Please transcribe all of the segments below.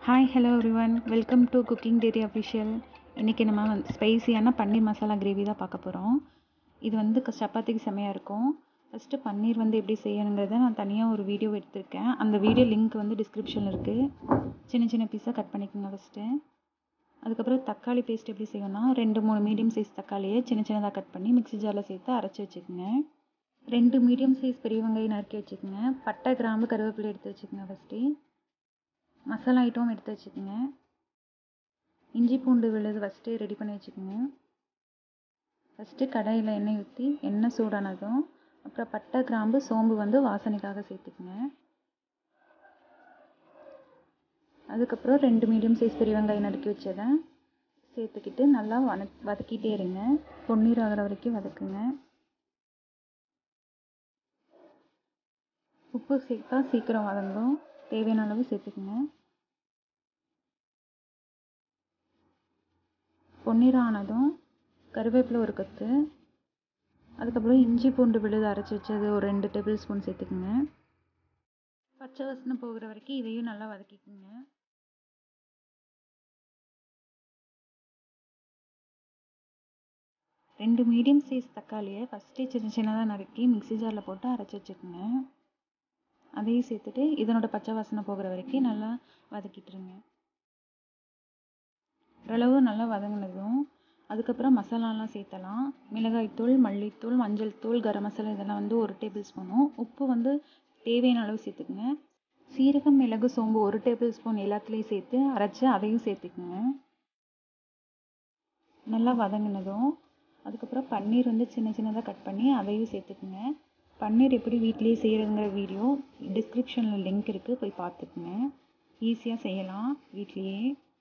hi hello everyone welcome to cooking diary official இன்றைக்கி நம்ம வந்து ஸ்பைசியான பன்னீர் மசாலா கிரேவி தான் பார்க்க போகிறோம் இது வந்து க- சப்பாத்திக்கு செமையாக இருக்கும் ஃபஸ்ட்டு பன்னீர் வந்து எப்படி செய்யணுங்கிறத நான் தனியாக ஒரு வீடியோ எடுத்திருக்கேன் அந்த வீடியோ லிங்க் வந்து டிஸ்கிரிப்ஷனில் இருக்குது சின்ன சின்ன பீஸாக கட் பண்ணிக்கோங்க ஃபஸ்ட்டு அதுக்கப்புறம் தக்காளி பேஸ்ட் எப்படி செய்யணும்னா ரெண்டு மூணு மீடியம் சைஸ் தக்காளியை சின்ன சின்னதாக கட் பண்ணி மிக்ஸி ஜாரில் சேர்த்து அரைச்சி வச்சுக்கோங்க ரெண்டு மீடியம் சைஸ் பெரிய வெங்காயம் நறுக்கி வச்சுக்கோங்க பட்டை கிராம்பு கருவேப்பிலை எடுத்து வச்சுக்கோங்க ஃபஸ்ட்டு மசாலா ஐட்டம் எடுத்து வச்சுக்கோங்க இஞ்சி பூண்டு விழுது ஃபஸ்ட்டு ரெடி பண்ணி வச்சுக்கோங்க ஃபஸ்ட்டு கடாயில் எண்ணெய் ஊற்றி எண்ணெய் சூடானதும் அப்புறம் பட்டை கிராம்பு சோம்பு வந்து வாசனைக்காக சேர்த்துக்குங்க அதுக்கப்புறம் ரெண்டு மீடியம் சைஸ் பெரிய வெங்காயம் நறுக்கி வச்சதை சேர்த்துக்கிட்டு நல்லா வன வதக்கிட்டே இருங்க பொன்னீர் ஆகிற வரைக்கும் வதக்குங்க உப்பு சேர்த்தா சீக்கிரம் வதங்கும் தேவையான அளவு சேர்த்துக்குங்க பொன்னிறம் ஆனதும் கருவேப்பிலை ஒரு கொத்து அதுக்கப்புறம் இஞ்சி பூண்டு விழுது அரைச்சி வச்சது ஒரு ரெண்டு டேபிள் ஸ்பூன் சேர்த்துக்குங்க பச்சை வாசனை போகிற வரைக்கும் இதையும் நல்லா வதக்கிக்குங்க ரெண்டு மீடியம் சைஸ் தக்காளியை ஃபஸ்ட்டே சின்ன சின்னதாக நறுக்கி மிக்ஸி ஜாரில் போட்டு அரைச்சி வச்சுக்கோங்க அதையும் சேர்த்துட்டு இதனோட பச்சை வாசனை போகிற வரைக்கும் நல்லா வதக்கிட்டுருங்க ஓரளவு நல்லா வதங்கினதும் அதுக்கப்புறம் மசாலாலாம் சேர்த்தலாம் மிளகாய்த்தூள் மல்லித்தூள் மஞ்சள் தூள் கரம் மசாலா இதெல்லாம் வந்து ஒரு டேபிள் ஸ்பூனும் உப்பு வந்து தேவையான அளவு சேர்த்துக்குங்க சீரகம் மிளகு சோம்பு ஒரு டேபிள் ஸ்பூன் எல்லாத்துலேயும் சேர்த்து அரைச்சி அதையும் சேர்த்துக்குங்க நல்லா வதங்கினதும் அதுக்கப்புறம் பன்னீர் வந்து சின்ன சின்னதாக கட் பண்ணி அதையும் சேர்த்துக்குங்க பன்னீர் எப்படி வீட்லேயே செய்கிறதுங்கிற வீடியோ டிஸ்கிரிப்ஷனில் லிங்க் இருக்குது போய் பார்த்துக்குங்க ஈஸியாக செய்யலாம் வீட்லேயே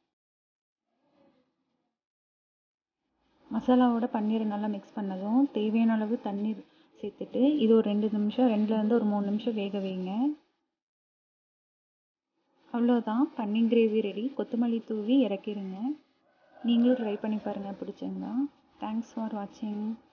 மசாலாவோட பன்னீரை நல்லா மிக்ஸ் பண்ணதும் தேவையான அளவு தண்ணீர் சேர்த்துட்டு இது ஒரு ரெண்டு நிமிஷம் ரெண்டுலேருந்து ஒரு மூணு நிமிஷம் வேக வைங்க அவ்வளோதான் பன்னீர் கிரேவி ரெடி கொத்தமல்லி தூவி இறக்கிடுங்க நீங்களும் ட்ரை பண்ணி பாருங்கள் பிடிச்சிருந்தா தேங்க்ஸ் ஃபார் வாட்சிங்